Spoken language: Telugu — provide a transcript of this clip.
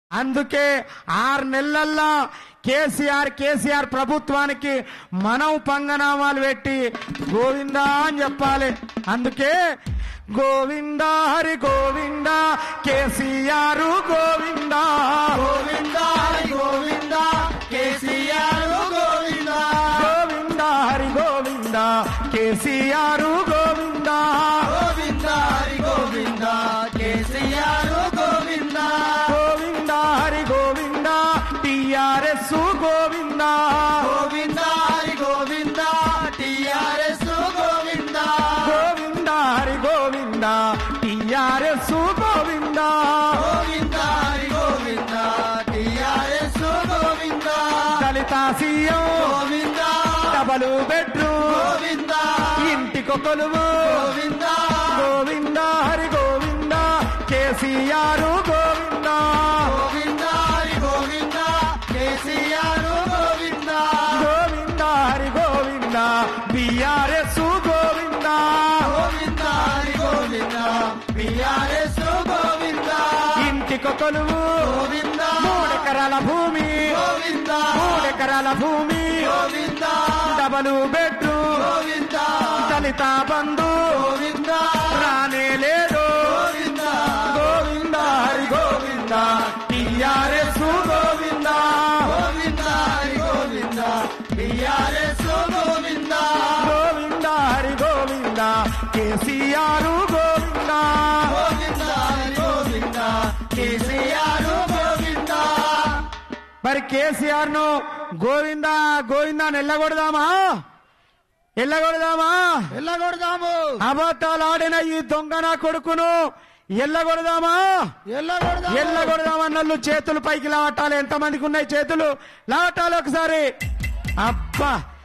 అందుకే ఆరు నెలల్లో కేసీఆర్ కేసీఆర్ ప్రభుత్వానికి మనం పంగనామాలు పెట్టి గోవిందా అని చెప్పాలి అందుకే Govinda Hari Govinda KCR Govinda Govinda Hari Govinda KCR Govinda Govinda Hari Govinda KCR Govinda Govinda Hari Govinda KCR Govinda Govinda Hari Govinda TRS Govinda Govinda Hari Govinda TRS Govinda Govinda Hari Govinda TRS Govinda Govinda Hari Govinda TRS Govinda Dalit CM Govinda double bedroom Govinda ఇంటికొకలువు Govinda Govinda Hari Govinda KCR Govinda Govinda Hari Govinda KCR Govinda Govinda Hari Govinda BRS Govinda Govinda Hari Govinda BRS Govinda ఇంటికొకలువు గోవింద మూడెకరాల భూమి గోవింద మూడెకరాల భూమి గోవింద డబలు బెడ్రూమ్ గోవింద దళిత బంధు గోవింద రానే లేడు Govinda Govinda Hari Govinda TRS Govinda Govinda Hari Govinda BRS Govinda Govinda Hari Govinda KCR Govinda Govinda Hari Govinda KCR Govinda మరి కేసీఆర్ ను గోవింద గోవింద అని ఎల్లగొడదామా ఎల్లగొడదామా ఎల్లగొడదాము అబద్ధాలు ఆడిన ఈ దొంగ నా కొడుకును ఎల్లగొడదామా ఎల్లగొడదాము ఎల్లగొడదామన్నళ్ళు చేతులు పైకి లావటాలి ఎంతమందికి ఉన్నాయి చేతులు లావటాలి ఒకసారి అబ్బా